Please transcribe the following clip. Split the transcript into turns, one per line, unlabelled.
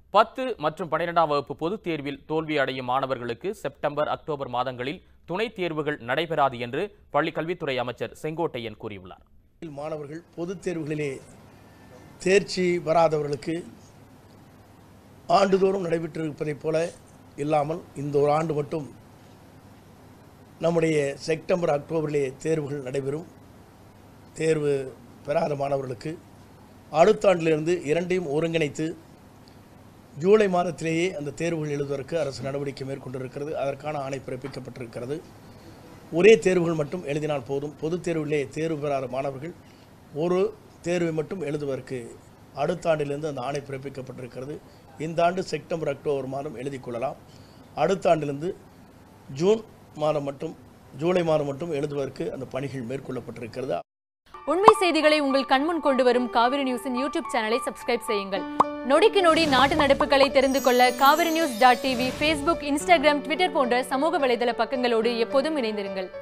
பத்து மற்றும் பன்னிரெண்டாம் வகுப்பு பொதுத் தேர்வில் தோல்வி அடையும் மாணவர்களுக்கு செப்டம்பர் அக்டோபர் மாதங்களில் துணைத் தேர்வுகள் நடைபெறாது என்று பள்ளிக் கல்வித்துறை அமைச்சர் செங்கோட்டையன் கூறியுள்ளார்
மாணவர்கள் பொதுத் தேர்வுகளிலே தேர்ச்சி பெறாதவர்களுக்கு ஆண்டுதோறும் நடைபெற்றிருப்பதைப் போல இல்லாமல் இந்த ஒரு ஆண்டு மட்டும் நம்முடைய செப்டம்பர் அக்டோபரிலே தேர்வுகள் நடைபெறும் தேர்வு பெறாத மாணவர்களுக்கு அடுத்த ஆண்டிலிருந்து இரண்டையும் ஒருங்கிணைத்து ஜூலை மாதத்திலேயே அந்த தேர்வுகள் எழுதுவதற்கு அரசு நடவடிக்கை மேற்கொண்டிருக்கிறது அதற்கான ஆணை பிறப்பிக்கப்பட்டிருக்கிறது ஒரே தேர்வுகள் மட்டும் எழுதினால் போதும் பொதுத் தேர்விலே தேர்வு பெறாத மாணவர்கள் ஒரு தேர்வை மட்டும் எழுதுவதற்கு அடுத்த ஆண்டிலிருந்து அந்த ஆணை பிறப்பிக்கப்பட்டிருக்கிறது இந்த ஆண்டு செப்டம்பர் அக்டோபர் மாதம் எழுதிக் கொள்ளலாம் அடுத்த ஆண்டிலிருந்து ஜூன் மாதம் மட்டும் ஜூலை மாதம் மட்டும் எழுதுவதற்கு அந்த பணிகள் மேற்கொள்ளப்பட்டிருக்கிறது
உண்மை செய்திகளை உங்கள் கண்முன் கொண்டு வரும் காவிரி நியூஸின் யூடியூப் சேனலை சப்ஸ்கிரைப் செய்யுங்கள் நொடிக்கு நொடி நாட்டு நடப்புகளை தெரிந்து கொள்ள Kaveri news dot TV Facebook Instagram Twitter போன்ற சமூக வலைதள பக்கங்களோடு எப்போதும் இணைந்திருங்கள்